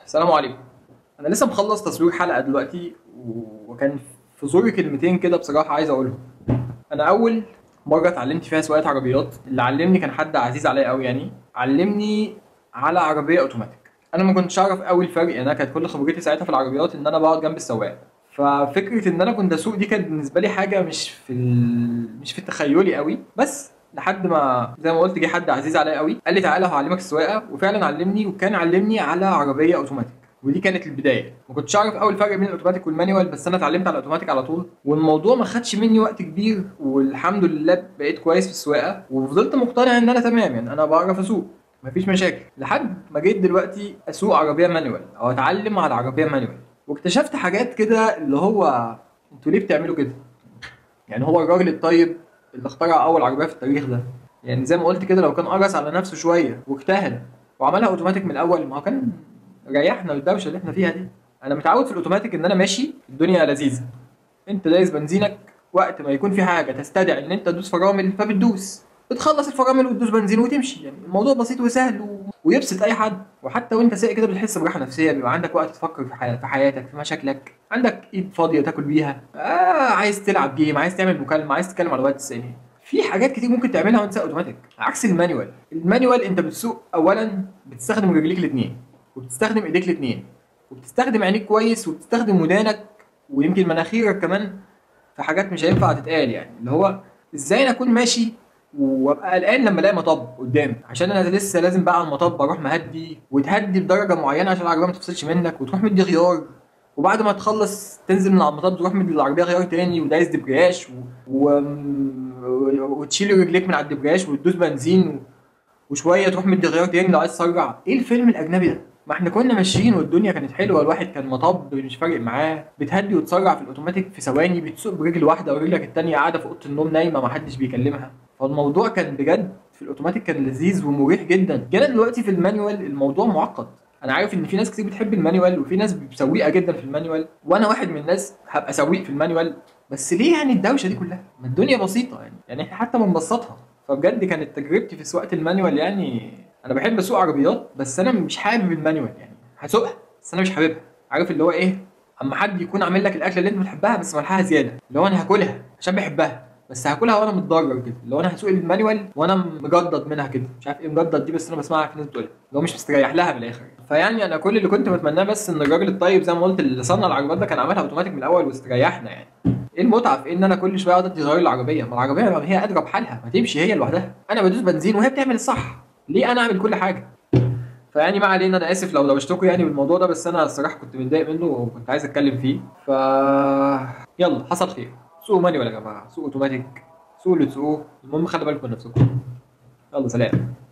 السلام عليكم انا لسه مخلص تصوير حلقه دلوقتي و- وكان في زوري كلمتين كده بصراحه عايز اقولهم انا اول مره اتعلمت فيها سواقه عربيات اللي علمني كان حد عزيز عليا قوي يعني علمني على عربيه اوتوماتيك انا ما كنتش اعرف قوي الفرق يعني انا كانت كل خبرتي ساعتها في العربيات ان انا بقعد جنب السواق ففكره ان انا كنت اسوق دي كانت بالنسبه لي حاجه مش في ال... مش في تخيلي قوي بس لحد ما زي ما قلت جه حد عزيز عليا قوي قال لي تعالى هعلمك السواقه وفعلا علمني وكان علمني على عربيه اوتوماتيك ودي كانت البدايه ما كنتش اعرف اول فرق بين الاوتوماتيك والمانيوال بس انا اتعلمت على الاوتوماتيك على طول والموضوع ما خدش مني وقت كبير والحمد لله بقيت كويس في السواقه وفضلت مقتنع ان انا تمام يعني انا بعرف اسوق مفيش مشاكل لحد ما جيت دلوقتي اسوق عربيه مانيوال او اتعلم على عربيه مانيوال واكتشفت حاجات كده اللي هو انتوا ليه بتعملوا كده يعني هو الراجل الطيب اللي اخترع اول عربيه في التاريخ ده يعني زي ما قلت كده لو كان قرص على نفسه شويه واجتهد وعملها اوتوماتيك من الاول ما هو كان ريحنا من الدوشه اللي احنا فيها دي انا متعود في الاوتوماتيك ان انا ماشي الدنيا لذيذه انت دايس بنزينك وقت ما يكون في حاجه تستدعي ان انت تدوس فرامل فبتدوس بتخلص الفرامل وتدوس بنزين وتمشي يعني الموضوع بسيط وسهل و... ويبسط اي حد وحتى وانت سايق كده بتحس براحه نفسيه بيبقى عندك وقت تفكر في, حي... في حياتك في مشاكلك عندك ايد فاضيه تاكل بيها آه عايز تلعب جيم عايز تعمل مكالمه عايز تتكلم على الواتس يعني في حاجات كتير ممكن تعملها وانت سايق اوتوماتيك عكس المانيوال المانيوال انت بتسوق اولا بتستخدم رجليك الاثنين وبتستخدم ايديك الاثنين وبتستخدم عينيك كويس وبتستخدم ودانك ويمكن مناخيرك كمان في حاجات مش هينفع تتقال يعني اللي هو ازاي انا اكون ماشي وابقى قلقان لما الاقي مطب قدامي عشان انا لسه لازم بقى على المطب اروح مهدي وتهدي بدرجه معينه عشان العربيه ما تفصلش منك وتروح مدي غيار وبعد ما تخلص تنزل من على المطب تروح مدي العربيه غيار تاني ودايس دبرياش و... و... وتشيل رجليك من على الدبرياش وتدوس بنزين و... وشويه تروح مدي غيار تاني لو عايز تسرع ايه الفيلم الاجنبي ده ما احنا كنا ماشيين والدنيا كانت حلوه الواحد كان مطب مش فارق معاه بتهدي وتسرع في الاوتوماتيك في ثواني بتسوق برجل واحده ورجلك التانيه قاعده في اوضه النوم نايمه ما حدش بيكلمها فالموضوع كان بجد في الاوتوماتيك كان لذيذ ومريح جدا جينا دلوقتي في المانيوال الموضوع معقد انا عارف ان في ناس كتير بتحب المانيوال وفي ناس سويقه جدا في المانيوال وانا واحد من الناس هبقى سويق في المانيوال بس ليه يعني الدوشه دي كلها ما الدنيا بسيطه يعني يعني احنا حتى بنبسطها فبجد كانت تجربتي في سواقه المانيوال يعني انا بحب اسوق عربيات بس انا مش حابب المانيوال يعني هسوقها بس انا مش حاببها عارف اللي هو ايه اما حد يكون عامل لك الاكله اللي انت بتحبها بس ملحها زياده اللي هو انا هاكلها عشان بحبها بس هاكلها وانا متضرر كده اللي هو انا هسوق المانيوال وانا مجدد منها كده مش عارف ايه مجدد دي بس انا بسمعها في ناس بتقولها اللي هو مش مستريح لها من الاخر فيعني انا كل اللي كنت بتمناه بس ان الراجل الطيب زي ما قلت اللي صنع العربيات ده كان عاملها اوتوماتيك من الاول واستريحنا يعني ايه المتعه في ان انا كل شويه اقعد ادي غير العربيه ما العربيه ما هي قادره بحالها ما تمشي هي لوحدها انا بدوس بنزين وهي بتعمل الصح ليه انا اعمل كل حاجه فيعني ما علينا انا اسف لو دوشتكم يعني بالموضوع ده بس انا الصراحه كنت متضايق منه وكنت عايز اتكلم فيه ف يلا حصل خير سوقوا مانيوال يا جماعه سوقوا اوتوماتيك سوقوا اللي تسوقوه المهم خلي بالكم من نفسكم يلا سلام